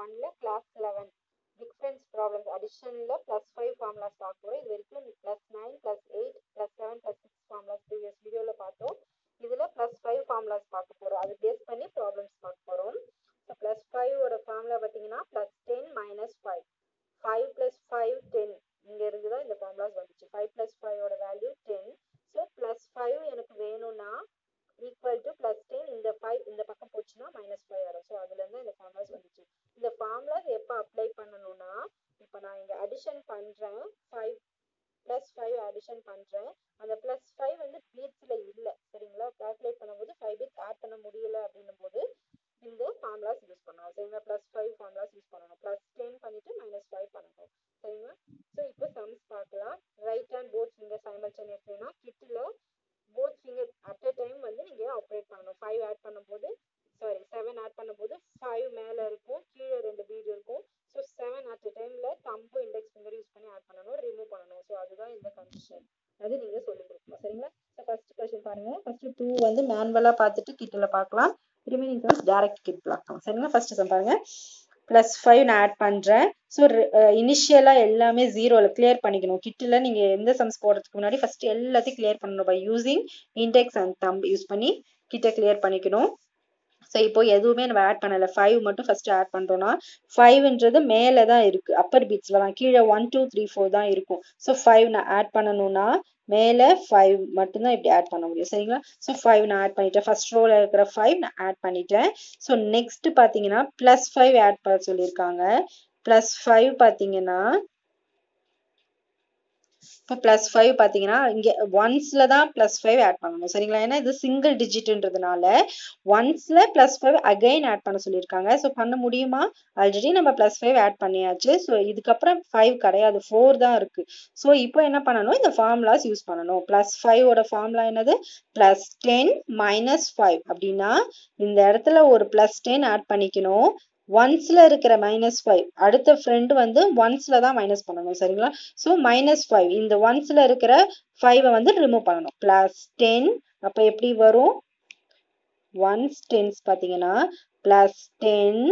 ஒன்ல class eleven difference problems அடிஷனில் plus five formulas பார்க்க போகிறோம் இது வரைக்கும் plus nine plus eight plus seven plus six formulas previous வீடியோவில் பார்த்தோம் இதில் ப்ளஸ் ஃபைவ் ஃபார்முலாஸ் பார்க்க போகிறோம் அது பேஸ் பண்ணி ப்ராப்ளம்ஸ் பார்க்க போகிறோம் ஸோ ப்ளஸ் ஃபைவோட ஃபார்முலா பார்த்தீங்கன்னா plus ten minus five five plus five ten இங்கே இருந்து தான் இந்த ஃபார்முலாஸ் வந்துச்சு ஃபைவ் ப்ளஸ் ஃபைவோட value ten so plus five எனக்கு வேணும்னா ஈக்குவல் டு ப்ளஸ் டென் இந்த ஃபைவ் இந்த பக்கம் போச்சுன்னா மைனஸ் ஃபைவ் வரும் ஸோ அதுலேருந்து இந்த ஃபார்முலாஸ் வந்துச்சு இந்த ஃபார்முலாஸ் எப்போ அப்ளை பண்ணணும்னா இப்போ நான் இங்கே அடிஷன் பண்ணுறேன் ஃபைவ் ப்ளஸ் ஃபைவ் அடிஷன் பண்ணுறேன் அந்த ப்ளஸ் ஃபைவ் வந்து பீட்ஸில் இல்லை சரிங்களா கால்குலேட் பண்ணும்போது ஃபைவ் பீட்ஸ் ஆட் பண்ண முடியல அப்படின்னும் போது இந்த ஃபார்முலாஸ் யூஸ் பண்ணணும் சரிங்களா ப்ளஸ் ஃபைவ் ஃபார்முலாஸ் யூஸ் பண்ணணும் ப்ளஸ் டென் பண்ணிவிட்டு மைனஸ் ஃபைவ் பண்ணணும் சரிங்களா ஸோ இப்போ சம்ஸ் பார்க்கலாம் ரைட் ஹேண்ட் போத் ஃபிங்கர் சைமல்டேனியஸ்லினா கிட்டில் both finger at a time வந்து நீங்கள் ஆப்ரேட் பண்ணணும் ஃபைவ் ஆட் பண்ணும்போது சாரி செவன் ஆட் பண்ணும்போது ஃபைவ் மேலே இருக்கும் கீழே ரெண்டு பீடு இருக்கும் ஸோ செவன் அட் அ டைமில் தம்பு இண்டெக்ஸ் ஃபிங்கர் யூஸ் பண்ணி ஆட் பண்ணணும் ரிமூவ் பண்ணணும் ஸோ அதுதான் இந்த கண்டிஷன் அது நீங்கள் சொல்லிக் கொடுக்கணும் சரிங்களா ஸோ ஃபர்ஸ்ட் கொஸ்டின் பாருங்கள் ஃபர்ஸ்ட் டூ வந்து மேனுவலாக பார்த்துட்டு கிட்டில் பார்க்கலாம் ரிமைனிங் சம்ஸ் டேரக்ட் கிட் பார்க்கலாம் சரிங்களா ஃபர்ஸ்ட் சம் பாருங்க ப்ளஸ் ஃபைவ் நான் ஆட் பண்ணுறேன் ஸோ இனிஷியலாக எல்லாமே ஜீரோவில் கிளியர் பண்ணிக்கணும் கிட்டில் நீங்கள் எந்த சம்ஸ் போடுறதுக்கு முன்னாடி ஃபர்ஸ்ட் எல்லாத்தையும் கிளியர் பண்ணணும் by using index and thumb use பண்ணி கிட்ட கிளியர் பண்ணிக்கணும் ஸோ இப்போ எதுவுமே நம்ம ஆட் பண்ணலை ஃபைவ் மட்டும் ஃபர்ஸ்ட் ஆட் பண்ணுறோம்னா ஃபைவ்ன்றது மேலே தான் இருக்குது அப்பர் பீட்ஸில் தான் கீழே ஒன் டூ த்ரீ ஃபோர் தான் இருக்கும் ஸோ ஃபைவ் நான் ஆட் பண்ணணும்னா மேலே ஃபைவ் மட்டும்தான் இப்படி ஆட் பண்ண முடியும் சரிங்களா ஸோ ஃபைவ் நான் ஆட் பண்ணிட்டேன் ஃபர்ஸ்ட் ரோவில் இருக்கிற ஃபைவ் நான் ஆட் பண்ணிட்டேன் ஸோ நெக்ஸ்ட் பார்த்தீங்கன்னா ப்ளஸ் ஃபைவ் ஆட் பண்ண சொல்லியிருக்காங்க ப்ளஸ் ஃபைவ் பார்த்தீங்கன்னா இப்போ ப்ளஸ் ஃபைவ் பார்த்தீங்கன்னா இங்கே ஒன்ஸில் தான் ப்ளஸ் ஃபைவ் ஆட் பண்ணணும் சரிங்களா ஏன்னா இது சிங்கிள் டிஜிட்ன்றதுனால ஒன்ஸில் ப்ளஸ் ஃபைவ் அகைன் ஆட் பண்ண சொல்லியிருக்காங்க ஸோ பண்ண முடியுமா ஆல்ரெடி நம்ம ப்ளஸ் ஃபைவ் ஆட் பண்ணியாச்சு ஸோ இதுக்கப்புறம் ஃபைவ் கிடையாது ஃபோர் தான் இருக்குது ஸோ இப்போ என்ன பண்ணணும் இந்த ஃபார்முலாஸ் யூஸ் பண்ணணும் ப்ளஸ் ஃபைவோட ஃபார்முலா என்னது ப்ளஸ் டென் மைனஸ் ஃபைவ் அப்படின்னா இந்த இடத்துல ஒரு ப்ளஸ் டென் ஆட் பண்ணிக்கணும் ஒன்ஸ்ல இருக்கிற மைனஸ் ஃபைவ் அடுத்த ஃப்ரெண்டு வந்து ஒன்ஸ்ல தான் மைனஸ் பண்ணணும் சரிங்களா ஸோ மைனஸ் ஃபைவ் இந்த ஒன்ஸ்ல இருக்கிற ஃபைவை வந்து ரிமூவ் பண்ணணும் பிளஸ் டென் அப்போ எப்படி வரும் ஒன்ஸ் டென்ஸ் பார்த்தீங்கன்னா பிளஸ் டென்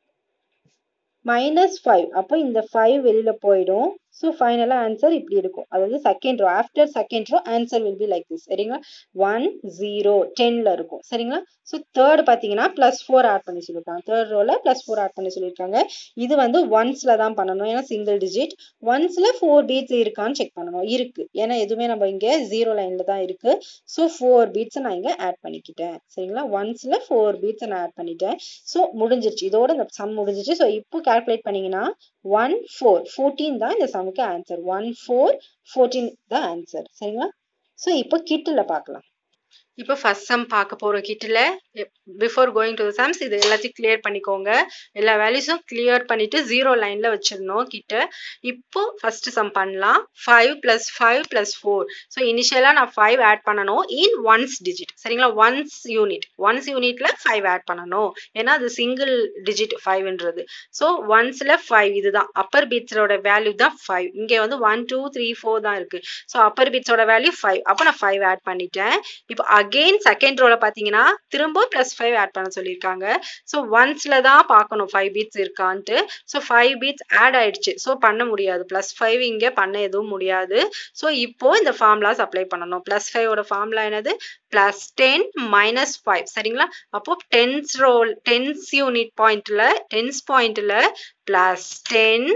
மைனஸ் ஃபைவ் அப்போ இந்த ஃபைவ் வெளியில போயிடும் ஸோ ஃபைனலாக ஆன்சர் இப்படி இருக்கும் அதாவது second row after second row answer will be like this சரிங்களா ஒன் ஜீரோ டென்ல இருக்கும் சரிங்களா ஸோ தேர்ட் பார்த்தீங்கன்னா ப்ளஸ் ஃபோர் ஆட் பண்ணி சொல்லியிருக்காங்க தேர்ட் ரோல ப்ளஸ் ஃபோர் ஆட் பண்ணி சொல்லியிருக்காங்க இது வந்து ஒன்ஸ்ல தான் பண்ணணும் ஏன்னா சிங்கிள் டிஜிட் ஒன்ஸ்ல ஃபோர் பீட்ஸ் இருக்கான்னு செக் பண்ணணும் இருக்கு ஏன்னா எதுவுமே நம்ம இங்கே ஜீரோ லைன்ல தான் இருக்கு ஸோ ஃபோர் பீட்ஸை நான் இங்கே ஆட் பண்ணிக்கிட்டேன் சரிங்களா ஒன்ஸ்ல ஃபோர் பீட்ஸை நான் ஆட் பண்ணிட்டேன் ஸோ முடிஞ்சிருச்சு இதோட இந்த சம் முடிஞ்சிருச்சு ஸோ இப்போ கால்குலேட் பண்ணீங்கன்னா ஒன் ஃபோர் ஃபோர்டீன் தான் இந்த சமுக்கு ஆன்சர் ஒன் ஃபோர் ஃபோர்டீன் தான் ஆன்சர் சரிங்களா ஸோ இப்போ கிட்டில் பார்க்கலாம் இப்போ ஃபர்ஸ்ட் சம் பார்க்க போகிறோம் கிட்டில் before going to the sums இது எல்லாத்தையும் கிளியர் பண்ணிக்கோங்க எல்லா வேல்யூஸும் கிளியர் பண்ணிட்டு ஜீரோ லைனில் வச்சிடணும் கிட்ட இப்போ ஃபர்ஸ்ட் சம் பண்ணலாம் five plus five plus four so இனிஷியலாக நான் ஃபைவ் ஆட் பண்ணணும் இன் ஒன்ஸ் டிஜிட் சரிங்களா ஒன்ஸ் யூனிட் ஒன்ஸ் யூனிட்ல ஃபைவ் ஆட் பண்ணணும் ஏன்னா அது சிங்கிள் டிஜிட் ஃபைவ்ன்றது ஸோ ஒன்ஸில் ஃபைவ் இதுதான் அப்பர் பீட்ஸோட வேல்யூ தான் ஃபைவ் இங்கே வந்து ஒன் டூ த்ரீ ஃபோர் தான் இருக்கு ஸோ அப்பர் பீட்ஸோட வேல்யூ ஃபைவ் அப்போ நான் ஃபைவ் ஆட் பண்ணிட்டேன் இப்போ அகெயின் செகண்ட் ரோல பார்த்தீங்கன்னா திரும்ப ப்ளஸ் ஃபைவ் ஆட் பண்ண சொல்லியிருக்காங்க ஸோ ஒன்ஸில் தான் பார்க்கணும் ஃபைவ் பீட்ஸ் இருக்கான்ட்டு ஸோ ஃபைவ் பீட்ஸ் ஆட் ஆயிடுச்சு ஸோ பண்ண முடியாது ப்ளஸ் ஃபைவ் இங்கே பண்ண எதுவும் முடியாது ஸோ இப்போ இந்த ஃபார்முலாஸ் அப்ளை பண்ணணும் ப்ளஸ் ஃபைவோட ஃபார்முலா என்னது ப்ளஸ் டென் மைனஸ் ஃபைவ் சரிங்களா அப்போ டென்ஸ் ரோல் டென்ஸ் யூனிட் பாயிண்ட்ல டென்ஸ் பாயிண்ட்ல ப்ளஸ் டென்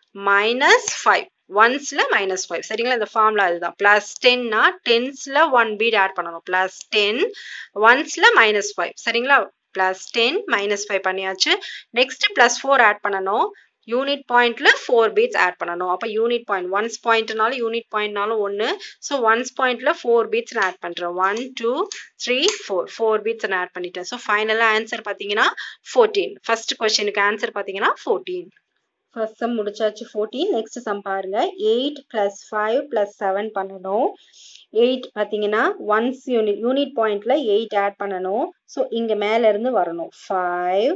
மைனஸ் ஃபைவ் ஒன்ஸ்ல மைனஸ் ஃபைவ் சரிங்களா இந்த ஃபார்முலா இதுதான் பிளஸ் டென்னா டென்ஸ்ல ஒன் பீட் ஆட் பண்ணணும் பிளஸ் டென் ஒன்ஸ்ல மைனஸ் ஃபைவ் சரிங்களா பிளஸ் டென் மைனஸ் ஃபைவ் பண்ணியாச்சு நெக்ஸ்ட் பிளஸ் ஃபோர் ஆட் பண்ணணும் யூனிட் பாயிண்ட்ல ஃபோர் பீட்ஸ் ஆட் பண்ணணும் அப்போ யூனிட் பாயிண்ட் ஒன்ஸ் பாயிண்ட்னாலும் யூனிட் பாயிண்ட்னாலும் ஒன்று ஸோ ஒன்ஸ் பாயிண்ட்ல ஃபோர் பீட்ஸ் நான் ஆட் பண்ணுறேன் one two three four four beads நான் ஆட் பண்ணிட்டேன் ஸோ ஃபைனலாக ஆன்சர் பார்த்தீங்கன்னா ஃபோர்டீன் ஃபர்ஸ்ட் கொஸ்டினுக்கு ஆன்சர் பார்த்தீங்கன்னா ஃபோர்டீன் ஃபர்ஸ்ட் சம் முடிச்சாச்சு ஃபோர்டீன் நெக்ஸ்ட் சம் பாருங்க eight plus five plus seven பண்ணணும் எயிட் பார்த்தீங்கன்னா ஒன்ஸ் யூனிட் யூனிட் பாயிண்ட்ல எயிட் ஆட் பண்ணணும் ஸோ இங்கே மேல இருந்து வரணும் five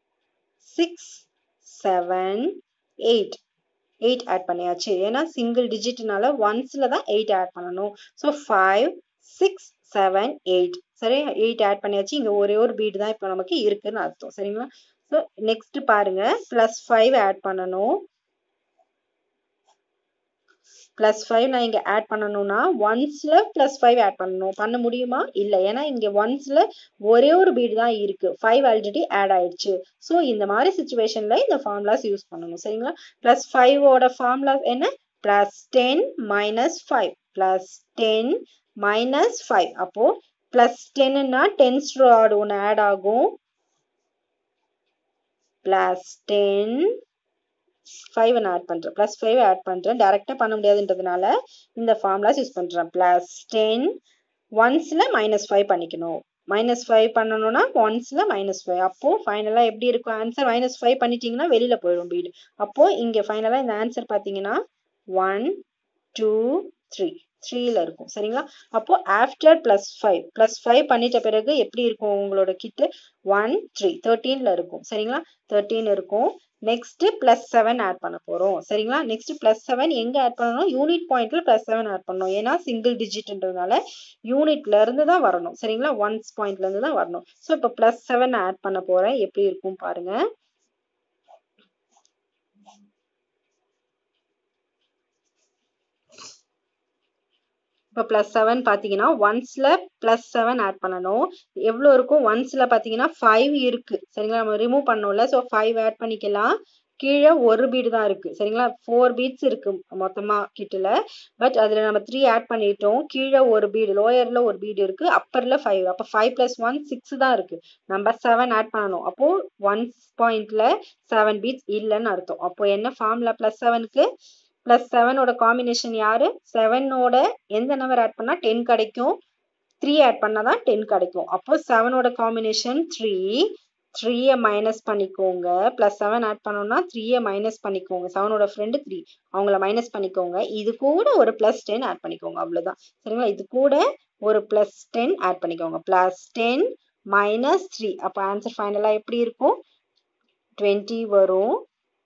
six seven eight eight add பண்ணியாச்சு ஏன்னா சிங்கிள் டிஜிட்னால ஒன்ஸ்ல தான் எயிட் ஆட் பண்ணணும் so five six seven eight சரி எயிட் ஆட் பண்ணியாச்சு இங்கே ஒரே ஒரு பீட் தான் இப்போ நமக்கு இருக்குன்னு அர்த்தம் சரிங்களா ஸோ நெக்ஸ்ட் பாருங்க பிளஸ் ஃபைவ் ஆட் பண்ணணும் பிளஸ் ஃபைவ் நான் இங்க ஆட் பண்ணணும்னா ஒன்ஸ்ல பிளஸ் ஃபைவ் ஆட் பண்ணணும் பண்ண முடியுமா இல்ல ஏன்னா இங்க ஒன்ஸ்ல ஒரே ஒரு பீடு தான் இருக்கு ஃபைவ் ஆல்ரெடி ஆட் ஆயிடுச்சு ஸோ இந்த மாதிரி சுச்சுவேஷன்ல இந்த ஃபார்முலாஸ் யூஸ் பண்ணணும் சரிங்களா பிளஸ் ஃபைவோட ஃபார்முலா என்ன plus ten minus five plus ten minus five அப்போ பிளஸ் டென்னா டென்ஸ் ராட் ஒன்று ஆட் ஆகும் பிளஸ் டென் ஃபைவ் நான் ஆட் பண்ணுறேன் ப்ளஸ் ஃபைவ் ஆட் பண்ணுறேன் டேரெக்டாக பண்ண முடியாதுன்றதுனால இந்த ஃபார்முலாஸ் யூஸ் பண்ணுறேன் ப்ளஸ் டென் ஒன்ஸில் மைனஸ் ஃபைவ் பண்ணிக்கணும் மைனஸ் ஃபைவ் பண்ணணும்னா ஒன்ஸில் மைனஸ் ஃபைவ் அப்போது ஃபைனலாக எப்படி இருக்கும் ஆன்சர் மைனஸ் ஃபைவ் பண்ணிட்டீங்கன்னா வெளியில் போயிடும் பீடு அப்போது இங்கே ஃபைனலாக இந்த ஆன்சர் பார்த்தீங்கன்னா ஒன் டூ த்ரீ த்ரீல இருக்கும் சரிங்களா அப்போ after plus five plus five பண்ணிட்ட பிறகு எப்படி இருக்கும் உங்களோட கிட்டு ஒன் த்ரீ தேர்ட்டீன்ல இருக்கும் சரிங்களா தேர்ட்டீன் இருக்கும் நெக்ஸ்ட் பிளஸ் செவன் ஆட் பண்ண போறோம் சரிங்களா நெக்ஸ்ட் பிளஸ் செவன் எங்க ஆட் பண்ணணும் யூனிட் பாயிண்ட்ல பிளஸ் செவன் ஆட் பண்ணணும் ஏன்னா சிங்கிள் டிஜிட்ன்றதுனால யூனிட்ல இருந்து தான் வரணும் சரிங்களா ஒன்ஸ் பாயிண்ட்ல இருந்து தான் வரணும் ஸோ இப்போ பிளஸ் செவன் ஆட் பண்ண போறேன் எப்படி இருக்கும் பாருங்க இப்போ ப்ளஸ் செவன் பார்த்தீங்கன்னா ஒன்ஸில் ப்ளஸ் செவன் ஆட் பண்ணணும் எவ்வளோ இருக்கும் ஒன்ஸில் பார்த்தீங்கன்னா ஃபைவ் இருக்கு சரிங்களா நம்ம ரிமூவ் பண்ணோம்ல ஸோ ஃபைவ் ஆட் பண்ணிக்கலாம் கீழே ஒரு பீடு தான் இருக்கு சரிங்களா ஃபோர் பீட்ஸ் இருக்கு மொத்தமா கிட்டல பட் அதுல நம்ம த்ரீ ஆட் பண்ணிட்டோம் கீழே ஒரு பீடு லோயர்ல ஒரு பீடு இருக்கு அப்பர்ல ஃபைவ் அப்போ ஃபைவ் பிளஸ் ஒன் சிக்ஸ் தான் இருக்கு நம்ம செவன் ஆட் பண்ணணும் அப்போ ஒன் பாயிண்ட்ல செவன் பீட்ஸ் இல்லைன்னு அர்த்தம் அப்போ என்ன ஃபார்ம்ல பிளஸ் செவனுக்கு பிளஸ் செவனோட காம்பினேஷன் யாரு செவனோட எந்த நம்பர் ஆட் பண்ணா டென் கிடைக்கும் த்ரீ ஆட் பண்ணாதான் டென் கிடைக்கும் அப்போ செவனோட காம்பினேஷன் த்ரீ த்ரீயை மைனஸ் பண்ணிக்கோங்க ப்ளஸ் செவன் ஆட் பண்ணோம்னா த்ரீயை மைனஸ் பண்ணிக்கோங்க செவனோட ஃப்ரெண்டு த்ரீ அவங்கள மைனஸ் பண்ணிக்கோங்க இது கூட ஒரு ப்ளஸ் டென் ஆட் பண்ணிக்கோங்க அவ்வளோதான் சரிங்களா இது கூட ஒரு ப்ளஸ் டென் ஆட் பண்ணிக்கோங்க ப்ளஸ் டென் மைனஸ் த்ரீ அப்போ ஆன்சர் ஃபைனலாக எப்படி இருக்கும் டுவெண்ட்டி வரும்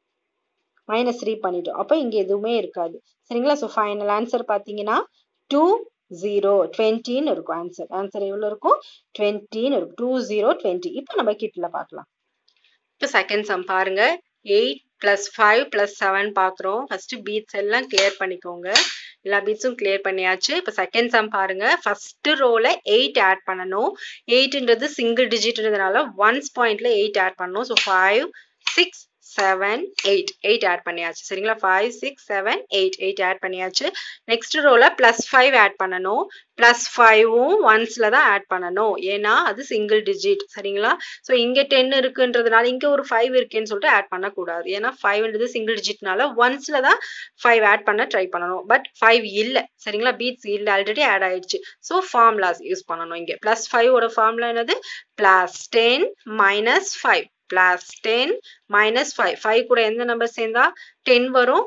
மைனஸ் த்ரீ பண்ணிட்டோம் அப்போ இங்கே எதுவுமே இருக்காது சரிங்களா ஸோ ஃபைனல் ஆன்சர் பார்த்தீங்கன்னா டூ ஜீரோ டுவெண்ட்டின்னு இருக்கும் ஆன்சர் ஆன்சர் எவ்வளோ இருக்கும் டுவெண்ட்டின்னு இருக்கும் டூ ஜீரோ டுவெண்ட்டி இப்போ நம்ம கிட்டில் பார்க்கலாம் இப்போ செகண்ட் சம் பாருங்க eight plus five plus seven பார்க்குறோம் ஃபர்ஸ்ட் பீட்ஸ் எல்லாம் கிளியர் பண்ணிக்கோங்க எல்லா பீட்ஸும் கிளியர் பண்ணியாச்சு இப்போ செகண்ட் சம் பாருங்க ஃபர்ஸ்ட் ரோல எயிட் ஆட் பண்ணணும் எயிட்ன்றது சிங்கிள் டிஜிட்ன்றதுனால ஒன்ஸ் பாயிண்ட்ல எயிட் ஆட் பண்ணணும் so five six seven eight eight add பண்ணியாச்சு சரிங்களா five six seven eight eight add பண்ணியாச்சு நெக்ஸ்ட் ரோல பிளஸ் ஃபைவ் ஆட் பண்ணணும் பிளஸ் ஃபைவும் ஒன்ஸ்ல தான் ஆட் பண்ணணும் ஏன்னா அது சிங்கிள் டிஜிட் சரிங்களா ஸோ இங்க டென் இருக்குன்றதுனால இங்க ஒரு ஃபைவ் இருக்கேன்னு சொல்லிட்டு ஆட் பண்ணக்கூடாது ஏன்னா ஃபைவ்ன்றது சிங்கிள் டிஜிட்னால ஒன்ஸ்ல தான் ஃபைவ் ஆட் பண்ண ட்ரை பண்ணணும் பட் ஃபைவ் இல்லை சரிங்களா பீட்ஸ் இல்லை ஆல்ரெடி ஆட் ஆயிடுச்சு ஸோ ஃபார்முலாஸ் யூஸ் பண்ணணும் இங்கே பிளஸ் ஃபைவோட ஃபார்முலா என்னது plus ten minus five plus ten minus five five கூட எந்த நம்பர் சேர்ந்தா டென் வரும்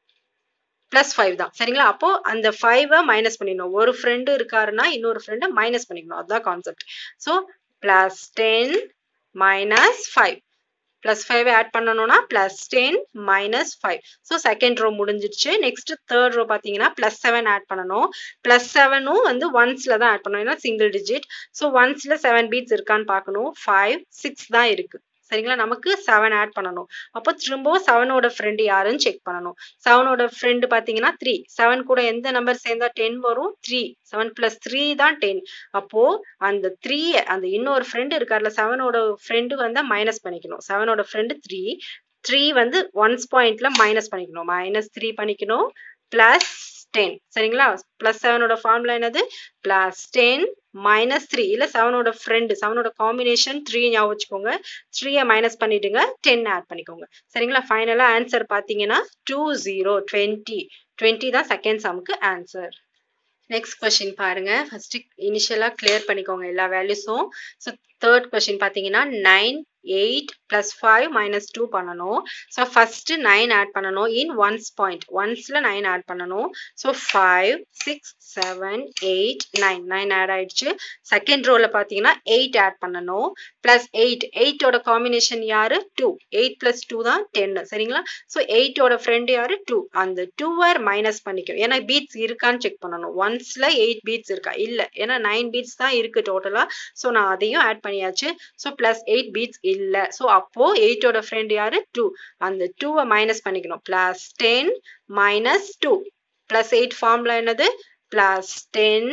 பிளஸ் ஃபைவ் தான் சரிங்களா அப்போ அந்த ஃபைவை மைனஸ் பண்ணிடணும் ஒரு ஃப்ரெண்டு இருக்காருன்னா இன்னொரு ஃப்ரெண்டை மைனஸ் பண்ணிக்கணும் அதுதான் concept so plus ten minus five plus five add பண்ணணும்னா plus ten minus five so second row முடிஞ்சிடுச்சு நெக்ஸ்ட் தேர்ட் ரோ பார்த்தீங்கன்னா பிளஸ் செவன் ஆட் பண்ணணும் பிளஸ் செவனும் வந்து ஒன்ஸ்ல தான் ஆட் பண்ணணும் ஏன்னா சிங்கிள் டிஜிட் ஸோ ஒன்ஸ்ல செவன் பீட்ஸ் இருக்கான்னு பார்க்கணும் ஃபைவ் சிக்ஸ் தான் இருக்கு சரிங்களா நமக்கு செவன் ஆட் பண்ணணும் அப்போ திரும்பவும் செவனோட ஃப்ரெண்டு யாருன்னு செக் பண்ணணும் செவனோட ஃப்ரெண்டு பார்த்தீங்கன்னா த்ரீ செவன் கூட எந்த நம்பர் சேர்ந்தா டென் வரும் த்ரீ செவன் பிளஸ் த்ரீ தான் டென் அப்போ அந்த த்ரீ அந்த இன்னொரு ஃப்ரெண்டு இருக்கார்ல செவனோட ஃப்ரெண்டு வந்து மைனஸ் பண்ணிக்கணும் செவனோட ஃப்ரெண்டு த்ரீ த்ரீ வந்து ஒன்ஸ் பாயிண்ட்ல மைனஸ் பண்ணிக்கணும் மைனஸ் த்ரீ பண்ணிக்கணும் பிளஸ் டென் சரிங்களா பிளஸ் செவனோட ஃபார்முலா என்னது பிளஸ் டென் மைனஸ் த்ரீ இல்லை செவனோட ஃப்ரெண்டு செவனோட காம்பினேஷன் த்ரீ ஞாபகம் வச்சுக்கோங்க த்ரீயை மைனஸ் பண்ணிடுங்க டென் ஆட் பண்ணிக்கோங்க சரிங்களா ஃபைனலாக ஆன்சர் பார்த்தீங்கன்னா டூ ஜீரோ டுவெண்ட்டி டுவெண்ட்டி தான் செகண்ட் சம்க்கு ஆன்சர் நெக்ஸ்ட் கொஸ்டின் பாருங்க ஃபர்ஸ்ட் இனிஷியலாக கிளியர் பண்ணிக்கோங்க எல்லா வேல்யூஸும் ஸோ தேர்ட் கொஸ்டின் பார்த்தீங்கன்னா nine eight plus five minus two பண்ணணும் ஸோ ஃபர்ஸ்ட் நைன் ஆட் பண்ணணும் இன் ஒன்ஸ் பாயிண்ட் ஒன்ஸில் நைன் ஆட் பண்ணணும் so five six seven eight nine nine add ஆயிடுச்சு செகண்ட் ரோவில் பார்த்தீங்கன்னா எயிட் ஆட் பண்ணணும் ப்ளஸ் எயிட் எயிட்டோட காம்பினேஷன் யாரு டூ எயிட் ப்ளஸ் டூ தான் டென்னு சரிங்களா ஸோ எயிட்டோட ஃப்ரெண்டு யாரு டூ அந்த டூவை மைனஸ் பண்ணிக்கணும் ஏன்னா பீட்ஸ் இருக்கான்னு செக் பண்ணணும் ஒன்ஸில் எயிட் பீட்ஸ் இருக்கா இல்லை ஏன்னா நைன் பீட்ஸ் தான் இருக்கு டோட்டலாக ஸோ நான் அதையும் ஆட் பண்ணியாச்சு ஸோ ப்ளஸ் எயிட் பீட்ஸ் இல்ல ஸோ அப்போ எயிட்டோட ஃப்ரெண்ட் யாரு டூ அந்த டூவை மைனஸ் பண்ணிக்கணும் plus ten minus two plus eight ஃபார்ம்ல என்னது plus ten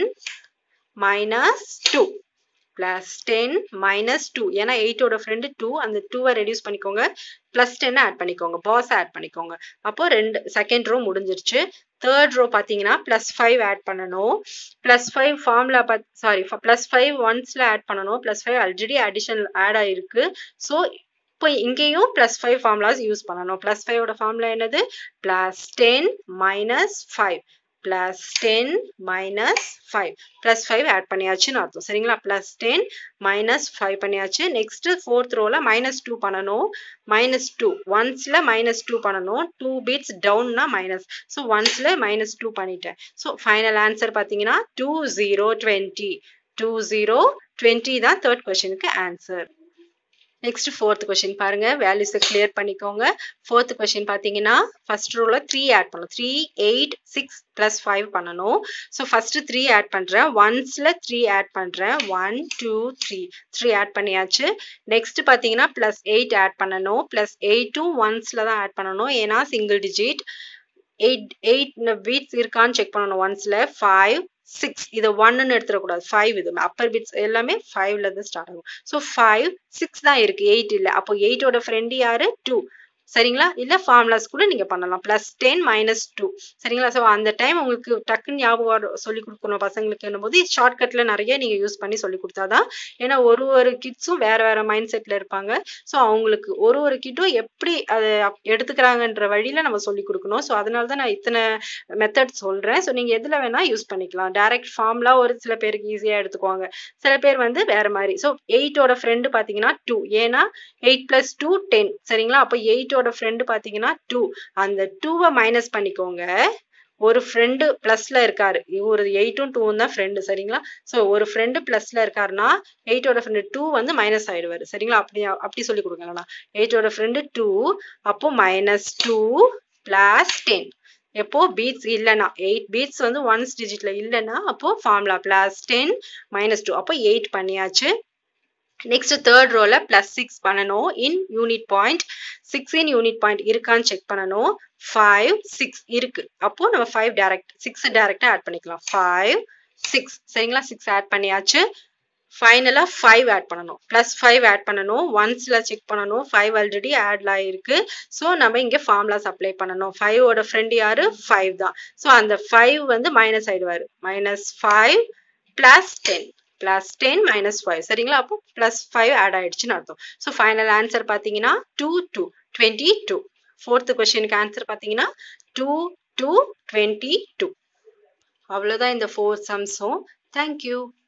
minus two plus ten minus two ஏன்னா எயிட்டோட ஃப்ரெண்டு டூ அந்த டூவை ரெடியூஸ் பண்ணிக்கோங்க பிளஸ் டென் ஆட் பண்ணிக்கோங்க பாஸ் ஆட் பண்ணிக்கோங்க அப்போ ரெண்டு செகண்ட் ரோ முடிஞ்சிருச்சு தேர்ட் ரோ பார்த்தீங்கன்னா பிளஸ் ஃபைவ் ஆட் பண்ணணும் பிளஸ் ஃபைவ் ஃபார்ம்ல பார்த்து சாரி பிளஸ் ஃபைவ் ஒன்ஸ்ல ஆட் பண்ணணும் plus five already addition add ஆயிருக்கு ஸோ இப்போ இங்கேயும் பிளஸ் ஃபைவ் ஃபார்முலாஸ் யூஸ் பண்ணணும் பிளஸ் ஃபைவோட ஃபார்முலா என்னது plus ten minus five plus ten minus five plus five add பண்ணியாச்சுன்னு அர்த்தம் சரிங்களா பிளஸ் டென் மைனஸ் ஃபைவ் பண்ணியாச்சு நெக்ஸ்ட் ஃபோர்த் ரோல மைனஸ் டூ பண்ணணும் மைனஸ் டூ ஒன்ஸ்ல மைனஸ் டூ பண்ணணும் டூ பீட்ஸ் டவுன்னா மைனஸ் ஸோ ஒன்ஸ்ல மைனஸ் டூ பண்ணிட்டேன் ஸோ ஃபைனல் ஆன்சர் பார்த்தீங்கன்னா two zero twenty two zero twenty தான் தேர்ட் கொஸ்டினுக்கு ஆன்சர் நெக்ஸ்ட் ஃபோர்த் கொஸ்டின் பாருங்க வேல்யூஸை கிளியர் பண்ணிக்கோங்க ஃபோர்த் கொஸ்டின் பார்த்தீங்கன்னா ஃபர்ஸ்ட் ரோல த்ரீ ஆட் பண்ணணும் three eight six plus five பண்ணணும் ஸோ ஃபர்ஸ்ட் த்ரீ ஆட் பண்றேன் ஒன்ஸ்ல த்ரீ ஆட் பண்றேன் one two three three add பண்ணியாச்சு நெக்ஸ்ட் பார்த்தீங்கன்னா பிளஸ் எயிட் ஆட் பண்ணணும் பிளஸ் எயிட்டும் ஒன்ஸ்ல தான் ஆட் பண்ணணும் ஏன்னா single digit eight eight beads இருக்கான்னு செக் பண்ணணும் ஒன்ஸ்ல ஃபைவ் சிக்ஸ் இதை ஒன்னு எடுத்துடக்கூடாது ஃபைவ் இது அப்பர் பிட்ஸ் எல்லாமே ஃபைவ்ல இருந்து ஸ்டார்ட் ஆகும் ஸோ ஃபைவ் சிக்ஸ் தான் இருக்கு எயிட் இல்லை அப்போ எயிட்டோட ஃப்ரெண்டு யாரு டூ சரிங்களா இல்ல ஃபார்முலாஸ் கூட நீங்க பண்ணலாம் பிளஸ் டென் மைனஸ் டூ சரிங்களா ஸோ அந்த டைம் உங்களுக்கு டக்குன்னு ஞாபகம் சொல்லி கொடுக்கணும் பசங்களுக்கு போது ஷார்ட்கட்ல நிறைய நீங்க யூஸ் பண்ணி சொல்லி கொடுத்தாதான் ஏன்னா ஒரு ஒரு கிட்ஸும் வேற வேற மைண்ட் செட்ல இருப்பாங்க ஸோ அவங்களுக்கு ஒரு ஒரு கிட்டும் எப்படி அதை எடுத்துக்கிறாங்கன்ற வழியில நம்ம சொல்லி கொடுக்கணும் ஸோ அதனால தான் நான் இத்தனை மெத்தட் சொல்றேன் ஸோ நீங்க எதுல வேணா யூஸ் பண்ணிக்கலாம் டைரக்ட் ஃபார்ம்லா ஒரு சில பேருக்கு ஈஸியா எடுத்துக்குவாங்க சில பேர் வந்து வேற மாதிரி ஸோ எயிட்டோட ஃப்ரெண்டு பாத்தீங்கன்னா டூ ஏன்னா எயிட் பிளஸ் டூ டென் சரிங்களா அப்போ எயிட்டோட ஃப்ரெண்டு பாத்தீங்கன்னா டூ அந்த டூவை மைனஸ் பண்ணிக்கோங்க ஒரு ஃப்ரெண்டு பிளஸ்ல இருக்காரு ஒரு எயிட்டும் டூவும் தான் ஃப்ரெண்டு சரிங்களா ஸோ ஒரு ஃப்ரெண்டு பிளஸ்ல இருக்காருன்னா எயிட்டோட ஃப்ரெண்டு டூ வந்து மைனஸ் ஆயிடுவாரு சரிங்களா அப்படி அப்படி சொல்லி கொடுங்களா எயிட்டோட ஃப்ரெண்டு டூ அப்போ மைனஸ் டூ பிளஸ் டென் எப்போ பீட்ஸ் இல்லைன்னா எயிட் பீட்ஸ் வந்து ஒன்ஸ் டிஜிட்ல இல்லைன்னா அப்போ formula plus ten minus two அப்போ எயிட் பண்ணியாச்சு நெக்ஸ்ட் தேர்ட் ரோல பிளஸ் சிக்ஸ் பண்ணணும் in unit point six in unit point இருக்கான்னு செக் பண்ணணும் ஃபைவ் சிக்ஸ் இருக்கு அப்போ நம்ம ஃபைவ் டேரக்ட் சிக்ஸ் டேரக்டா ஆட் பண்ணிக்கலாம் ஃபைவ் சிக்ஸ் சரிங்களா சிக்ஸ் ஆட் பண்ணியாச்சு ஃபைனலா ஃபைவ் ஆட் பண்ணணும் பிளஸ் ஃபைவ் ஆட் பண்ணணும் ஒன்ஸ்ல செக் பண்ணணும் ஃபைவ் ஆல்ரெடி ஆட்ல ஆயிருக்கு ஸோ நம்ம இங்க ஃபார்முலாஸ் அப்ளை பண்ணணும் ஃபைவோட ஃப்ரெண்ட் யாரு ஃபைவ் தான் ஸோ அந்த ஃபைவ் வந்து மைனஸ் ஆயிடுவாரு minus five plus ten plus ten minus five சரிங்களா அப்போ பிளஸ் ஃபைவ் ஆட் ஆயிடுச்சுன்னு அர்த்தம் ஸோ ஃபைனல் ஆன்சர் பார்த்தீங்கன்னா two two twenty two fourth கொஸ்டினுக்கு ஆன்சர் பார்த்தீங்கன்னா டூ டூ டுவெண்ட்டி டூ அவ்வளோதான் இந்த ஃபோர் சம்ஸும் தேங்க்யூ